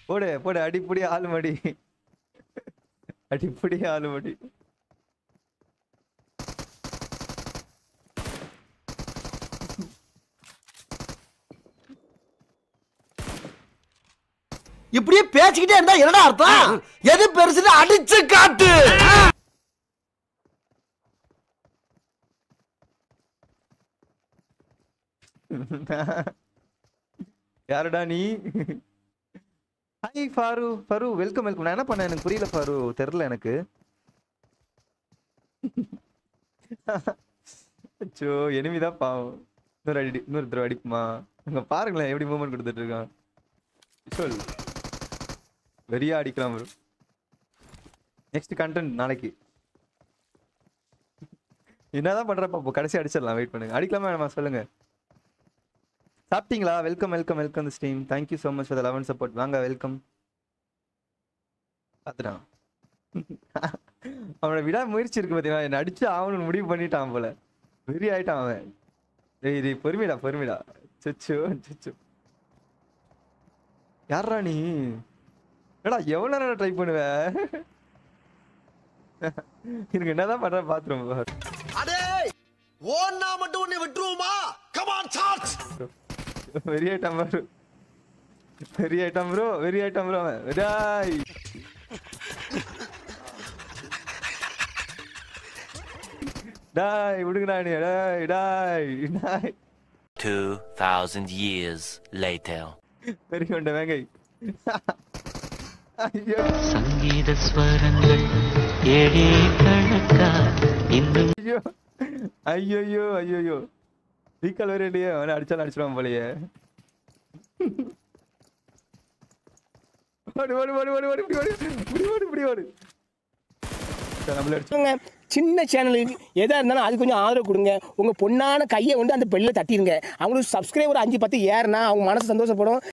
போடு போடு அடிப்படி ஆளுமடி அடிப்படி ஆளுமடி இப்படியே பேசிக்கிட்டே இருந்தா என்னடா அர்த்தம் எது பெருசுன்னு அடிச்சு காட்டு யாருடா நீ ஹாய் ஃபாரு ஃபரு வெல்கம் வெல்கம் நான் என்ன பண்ணேன் எனக்கு புரியல ஃபாரு தெரில எனக்கு அச்சோ எனிமிதான் பாவம் இன்னொரு அடி இன்னொரு தடவை அடிக்குமா அங்க பாருங்களேன் எப்படி மூவ்மெண்ட் கொடுத்துட்டு இருக்கான் சொல் வெறியா அடிக்கலாம் ப்ரோ நெக்ஸ்ட் கண்டென்ட் நாளைக்கு என்னதான் பண்றப்ப அப்போ கடைசி அடிச்சிடலாம் வெயிட் பண்ணுங்க அடிக்கலாமா வேணாமா சொல்லுங்க சாப்பிட்டீங்களா welcome welcome welcome stream thank you so much for the eleven support வாங்க வெல்கம் பார்த்துட்டான் அவனோட விடா முயற்சி இருக்கு பார்த்தீங்களா என்னை அடிச்சு ஆகணும்னு முடிவு பண்ணிட்டான் போல வெறி ஆயிட்டான் அவன் டேய் இது பொறுமைடா பொறுமைடா சொச்சோ சொச்சோ யாரா நீ ஏடா எவ்வளோ நேரம் ட்ரை பண்ணுவ எனக்கு என்னதான் பண்ற பாத்துருவோம் அடே ஓன்னா மட்டும் உன்னை விட்டுருவோமா கமான் சார்ஜ் வெறி ஐட்டம் ப்ரோ வெறி ஐட்டம் ப்ரோ வெறி ஐட்டம் ப்ரோ அவன் டாய் டாய் விடுங்கடா நீ டாய் டாய் டாய் 2,000 years later. வெறி கொண்ட வேங்கை ஐயோ சங்கீத ஸ்வரங்கள் ஏழே கணக்கா இன்னும் ஐயோ ஐயோ ஐயோ ஐயோ ஐயோ ரீகால் வேற இல்லையே அவனை அடிச்சாலும் அடிச்சிருவான் போலயே ஓடு ஓடு ஓடு ஓடு ஓடு இப்படி ஓடு இப்படி ஓடு இப்படி ஓடு சரி, நம்மளே அடிச்சு சொல்லுங்க சின்ன சேனலுக்கு எதா இருந்தாலும் அது கொஞ்சம் ஆதரவு கொடுங்க உங்க பொண்ணான கையை வந்து அந்த பெல்லில் தட்டிடுங்க அவங்களுக்கு சப்ஸ்கிரைபர் அஞ்சு பத்து ஏறுனா அவங்க மனசு சந்தோஷப்படும்